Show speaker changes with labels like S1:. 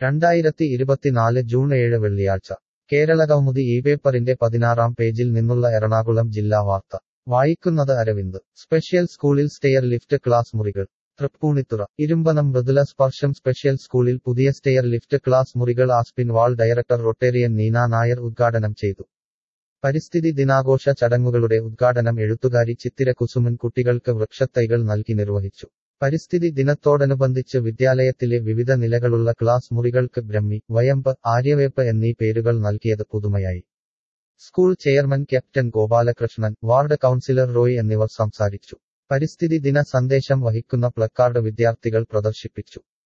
S1: രണ്ടായിരത്തി ഇരുപത്തിനാല് ജൂൺ ഏഴ് വെള്ളിയാഴ്ച കേരളകൗമുദി ഈ പേപ്പറിന്റെ പതിനാറാം പേജിൽ നിന്നുള്ള എറണാകുളം ജില്ലാ വാർത്ത വായിക്കുന്നത് അരവിന്ദ് സ്പെഷ്യൽ സ്കൂളിൽ സ്റ്റെയർ ലിഫ്റ്റ് ക്ലാസ് മുറികൾ തൃപ്പൂണിത്തുറ ഇരുമ്പനം മൃദുല സ്പർശം സ്പെഷ്യൽ സ്കൂളിൽ പുതിയ സ്റ്റെയർ ലിഫ്റ്റ് ക്ലാസ് മുറികൾ Aspinwall director rotarian Neena Nair ഉദ്ഘാടനം ചെയ്തു പരിസ്ഥിതി ദിനാഘോഷ ചടങ്ങുകളുടെ ഉദ്ഘാടനം എഴുത്തുകാരി ചിത്തിര കുസുമൻ കുട്ടികൾക്ക് വൃക്ഷത്തൈകൾ നൽകി നിർവഹിച്ചു പരിസ്ഥിതി ദിനത്തോടനുബന്ധിച്ച് വിദ്യാലയത്തിലെ വിവിധ നിലകളുള്ള ക്ലാസ് മുറികൾക്ക് ബ്രഹ്മി വയമ്പ് ആര്യവേപ്പ് എന്നീ പേരുകൾ നൽകിയത് പുതുമയായി school chairman captain Gopalakrishnan ward councillor Roy എന്നിവർ സംസാരിച്ചു പരിസ്ഥിതി ദിന സന്ദേശം വഹിക്കുന്ന പ്ലക്കാർഡ് വിദ്യാർത്ഥികൾ പ്രദർശിപ്പിച്ചു